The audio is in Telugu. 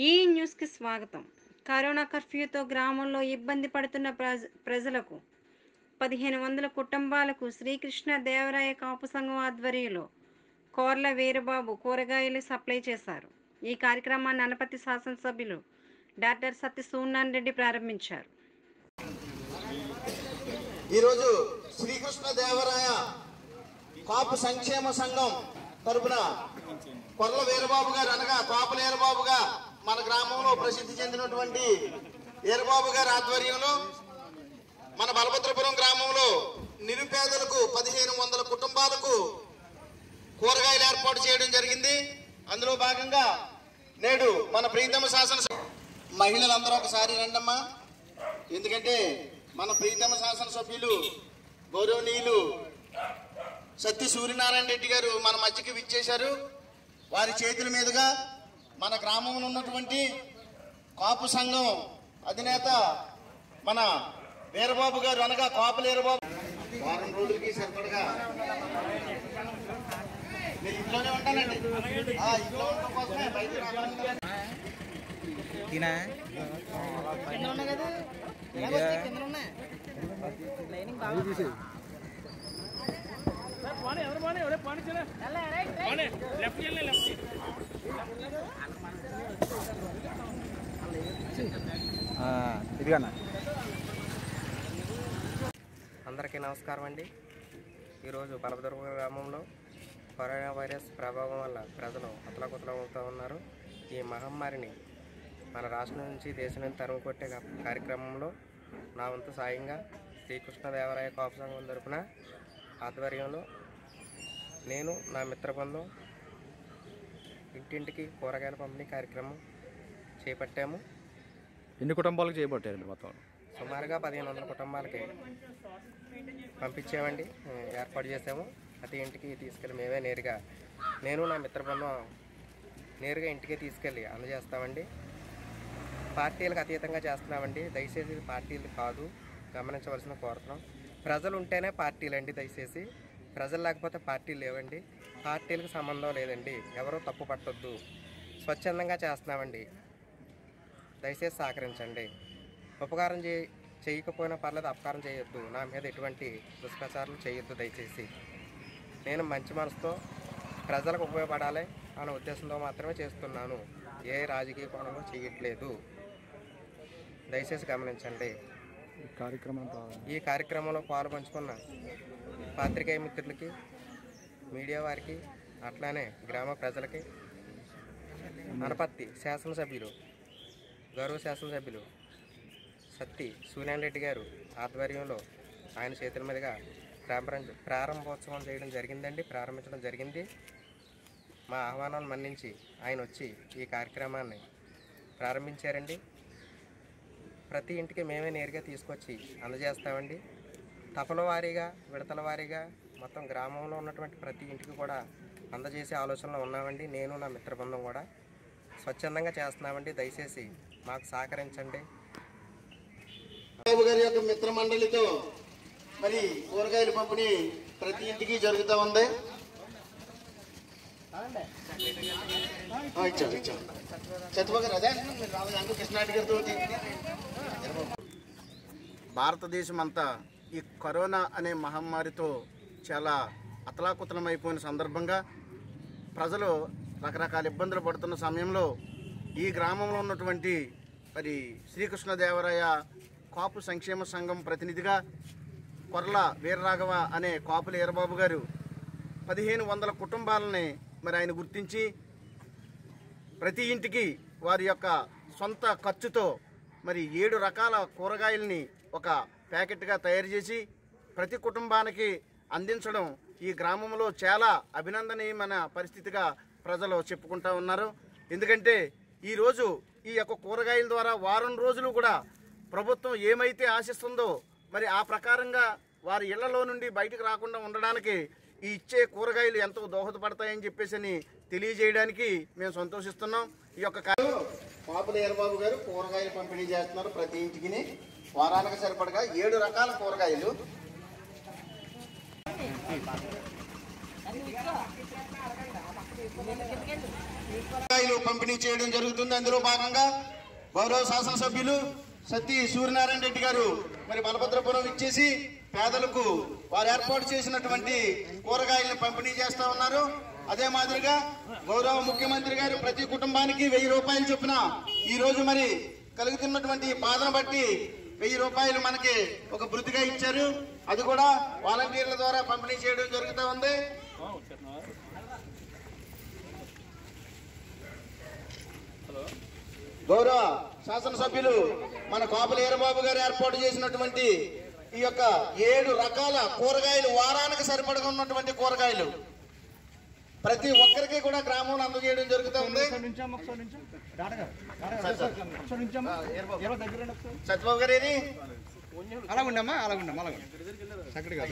ఈ న్యూస్కి స్వాగతం కరోనా కర్ఫ్యూతో గ్రామంలో ఇబ్బంది పడుతున్న ప్రజ ప్రజలకు పదిహేను వందల కుటుంబాలకు శ్రీకృష్ణ దేవరాయ కాపు సంఘం ఆధ్వర్యంలో కోర్ల వీరబాబు కూరగాయలు సప్లై చేశారు ఈ కార్యక్రమాన్ని అనపతి శాసనసభ్యులు డాక్టర్ సత్య సూర్యనారాయణ రెడ్డి ప్రారంభించారు ఈరోజు శ్రీకృష్ణ దేవరాయ కాపు సంక్షేమ సంఘం తరపున కొర్ల వీరబాబు గారు అనగా కాపుల వీరబాబుగా మన గ్రామంలో ప్రసిద్ధి చెందినటువంటి వీరబాబు గారి ఆధ్వర్యంలో మన బలభద్రపురం గ్రామంలో నిరుపేదలకు పదిహేను వందల కుటుంబాలకు కూరగాయలు ఏర్పాటు చేయడం జరిగింది అందులో భాగంగా నేడు మన ప్రీతమ శాసన మహిళలందరూ ఒకసారి రండమ్మా ఎందుకంటే మన ప్రీతమ శాసనసభ్యులు గౌరవనీయులు సత్య సూర్యనారాయణ రెడ్డి గారు మన మధ్యకి విచ్చేశారు వారి చేతుల మీదుగా మన గ్రామంలో ఉన్నటువంటి కాపు సంఘం అధినేత మన వీరబాబు గారు అనగా కాపుల వీరబాబు వారం రోజులకి సరిపడగా మీరు ఇంట్లోనే ఉంటానండి ఆ, ఇంట్లో ఉండడం కోసమే బయటికి రాకుండా తినా ఇదిగన్నా అందరికీ నమస్కారం అండి ఈరోజు బలభద్రపుర గ్రామంలో కరోనా వైరస్ ప్రభావం వల్ల ప్రజలు అతలకుతలమవుతూ ఉన్నారు ఈ మహమ్మారిని మన రాష్ట్రం నుంచి దేశం నుంచి తరుము కొట్టే కా- కార్యక్రమంలో నా వంతు సాయంగా శ్రీకృష్ణదేవరాయ కాపు సంఘం తరపున ఆధ్వర్యంలో నేను నా మిత్ర బృందం ఇంటింటికి కూరగాయల పంపిణీ కార్యక్రమం చేపట్టాము ఎన్ని కుటుంబాలకు చేయబట్టారండి మొత్తం సుమారుగా పదిహేను వందల కుటుంబాలకి పంపించామండి ఏ, ఏర్పాటు చేసాము ప్రతి ఇంటికి తీసుకెళ్ళి మేమే నేరుగా నేను నా మిత్ర బృందం నేరుగా ఇంటికే తీసుకెళ్ళి అందజేస్తామండి పార్టీలకు అతీతంగా చేస్తున్నామండి దయచేసి ఇది పార్టీలు కాదు గమనించవలసిన కోరుతున్నాం ప్రజలు ఉంటేనే పార్టీలు అండి దయచేసి ప్రజలు లేకపోతే పార్టీలు లేవండి పార్టీలకు సంబంధం లేదండి ఎవరూ తప్పు పట్టొద్దు స్వచ్ఛందంగా చేస్తున్నామండి దయచేసి సహకరించండి ఉపకారం చే చేయకపోయినా పర్లేదు అపకారం చేయొద్దు నా మీద ఎటువంటి దుష్ప్రచారాలు చేయొద్దు దయచేసి నేను మంచి మనసుతో ప్రజలకు ఉపయోగపడాలి అనే ఉద్దేశంతో మాత్రమే చేస్తున్నాను ఏ రాజకీయ కోణంలో చేయట్లేదు దయచేసి గమనించండి ఈ కార్యక్రమం ద్వారా ఈ కార్యక్రమంలో పాల్పంచుకున్న పాత్రికేయ మిత్రులకి మీడియా వారికి అట్లానే గ్రామ ప్రజలకి అనపత్తి శాసనసభ్యులు గౌరవ శాసనసభ్యులు సత్తి సూర్యనారాయణ రెడ్డి గారు ఆధ్వర్యంలో ఆయన చేతుల మీదుగా ప్రారంభ ప్రారంభోత్సవం చేయడం జరిగిందండి ప్రారంభించడం జరిగింది మా ఆహ్వానాన్ని మన్నించి ఆయన వచ్చి ఈ కార్యక్రమాన్ని ప్రారంభించారండి ప్రతి ఇంటికి మేమే నేరుగా తీసుకొచ్చి అందజేస్తామండి తపల వారీగా విడతల వారీగా మొత్తం గ్రామంలో ఉన్నటువంటి ప్రతి ఇంటికి కూడా అందజేసే ఆలోచనలో ఉన్నామండి నేను నా మిత్ర బృందం కూడా స్వచ్ఛందంగా చేస్తున్నామండి దయచేసి మాకు సహకరించండి బాబు గారి యొక్క మిత్ర మండలితో మరి కూరగాయల పంపిణీ ప్రతి ఇంటికి జరుగుతూ ఉంది ఆ, ఇచ్చాం ఇచ్చాం చచ్చిపోగా అదే మీరు రావాలి అంటూ కృష్ణారెడ్డి గారితో భారతదేశం అంతా ఈ కరోనా అనే మహమ్మారితో చాలా అతలాకుతలమైపోయిన సందర్భంగా ప్రజలు రకరకాల ఇబ్బందులు పడుతున్న సమయంలో ఈ గ్రామంలో ఉన్నటువంటి మరి శ్రీకృష్ణదేవరాయ కాపు సంక్షేమ సంఘం ప్రతినిధిగా కొర్ల వీరరాఘవ అనే కాపుల ఈరబాబు గారు పదిహేను వందల కుటుంబాలని మరి ఆయన గుర్తించి ప్రతి ఇంటికి వారి యొక్క సొంత ఖర్చుతో మరి ఏడు రకాల కూరగాయలని ఒక ప్యాకెట్గా తయారు చేసి ప్రతి కుటుంబానికి అందించడం ఈ గ్రామంలో చాలా అభినందనీయమైన పరిస్థితిగా ప్రజలు చెప్పుకుంటా ఉన్నారు ఎందుకంటే ఈరోజు ఈ యొక్క కూరగాయల ద్వారా వారం రోజులు కూడా ప్రభుత్వం ఏమైతే ఆశిస్తుందో మరి ఆ ప్రకారంగా వారి ఇళ్లలో నుండి బయటకు రాకుండా ఉండడానికి ఈ ఇచ్చే కూరగాయలు ఎంతో దోహదపడతాయని చెప్పేసి అని తెలియజేయడానికి మేము సంతోషిస్తున్నాం ఈ యొక్క కార్యం పాపల ఏరబాబు గారు కూరగాయలు పంపిణీ చేస్తున్నారు ప్రతి ఇంటికి వారానికి సరిపడగా ఏడు రకాల కూరగాయలు కూరగాయలు పంపిణీ చేయడం జరుగుతుంది అందులో భాగంగా గౌరవ శాసనసభ్యులు సత్తి సూర్యనారాయణ రెడ్డి గారు మరి బలభద్రపురం ఇచ్చేసి పేదలకు వారు ఏర్పాటు చేసినటువంటి కూరగాయలను పంపిణీ చేస్తా ఉన్నారు అదే మాదిరిగా గౌరవ ముఖ్యమంత్రి గారు ప్రతి కుటుంబానికి వెయ్యి రూపాయలు చొప్పున ఈ రోజు మరి కలుగుతున్నటువంటి బాధను బట్టి వెయ్యి రూపాయలు మనకి ఒక వృత్తిగా ఇచ్చారు అది కూడా వాలంటీర్ల ద్వారా పంపిణీ చేయడం జరుగుతూ ఉంది గౌరవ శాసనసభ్యులు మన కోపల ఈరబాబు గారు ఏర్పాటు చేసినటువంటి ఈ యొక్క ఏడు రకాల కూరగాయలు వారానికి సరిపడగా ఉన్నటువంటి కూరగాయలు ప్రతి ఒక్కరికి కూడా గ్రామంలో అందజేయడం జరుగుతూ ఉంది సత్యబాబు గారు ఏది అలా ఉండమ్మా అలా ఉండమ్మా అలా చక్కటిగా